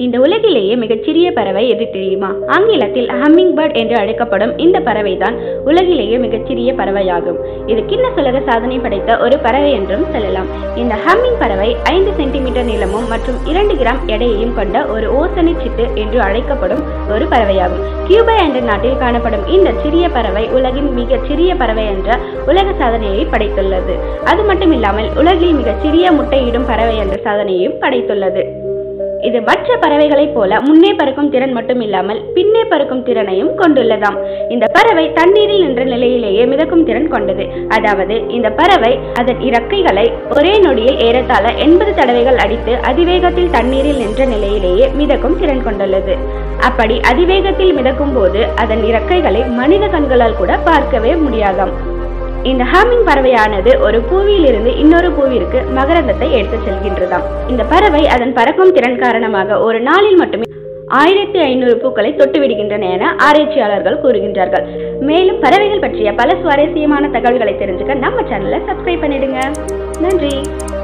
இந்த உலகிலேயே மிகச்சிறிய பறவை எது தெரியுமா ஆங்கிலத்தில் ஹம்மிங் பேர்ட் என்று அழைக்கப்படும் இந்த பறவை தான் உலகிலேயே மிகச்சிறிய பறவையாகும் இது கின்னஸ் உலக சாதனை படைத்த ஒரு பறவை என்றும் சொல்லலாம் இந்த ஹம்மிங் பறவை ஐந்து சென்டிமீட்டர் நீளமும் மற்றும் இரண்டு கிராம் எடையையும் கொண்ட ஒரு ஓசனை சிட்டு என்று அழைக்கப்படும் ஒரு பறவையாகும் கியூபா என்ற நாட்டில் காணப்படும் இந்த சிறிய பறவை உலகின் மிக சிறிய பறவை என்ற உலக சாதனையை படைத்துள்ளது அது மட்டுமில்லாமல் உலகில் மிகச் சிறிய முட்டையிடும் பறவை என்ற சாதனையையும் படைத்துள்ளது இது மற்ற பறவைகளைப் போல முன்னே பறக்கும் திறன் மட்டுமில்லாமல் பின்னே பறக்கும் திறனையும் கொண்டுள்ளதாம் இந்த பறவை தண்ணீரில் நின்ற நிலையிலேயே மிதக்கும் திறன் கொண்டது அதாவது இந்த பறவை அதன் இறக்கைகளை ஒரே நொடியில் ஏறத்தாழ எண்பது தடவைகள் அடித்து அதிவேகத்தில் தண்ணீரில் நின்ற நிலையிலேயே மிதக்கும் திறன் கொண்டுள்ளது அப்படி அதிவேகத்தில் மிதக்கும் போது அதன் இறக்கைகளை மனித கண்களால் கூட பார்க்கவே முடியாதாம் இந்த ஹாமிங் பறவையானது ஒரு பூவியில் இருந்து இன்னொரு பூவிற்கு மகரந்தத்தை எடுத்துச் செல்கின்றதாம் இந்த பறவை அதன் பறக்கும் திறன் காரணமாக ஒரு நாளில் மட்டுமே ஆயிரத்தி ஐநூறு பூக்களை தொட்டு விடுகின்றன என ஆராய்ச்சியாளர்கள் கூறுகின்றார்கள் மேலும் பறவைகள் பற்றிய பல சுவாரஸ்யமான தகவல்களை தெரிஞ்சுக்க நம்ம சேனலை சப்ஸ்கிரைப் பண்ணிடுங்க நன்றி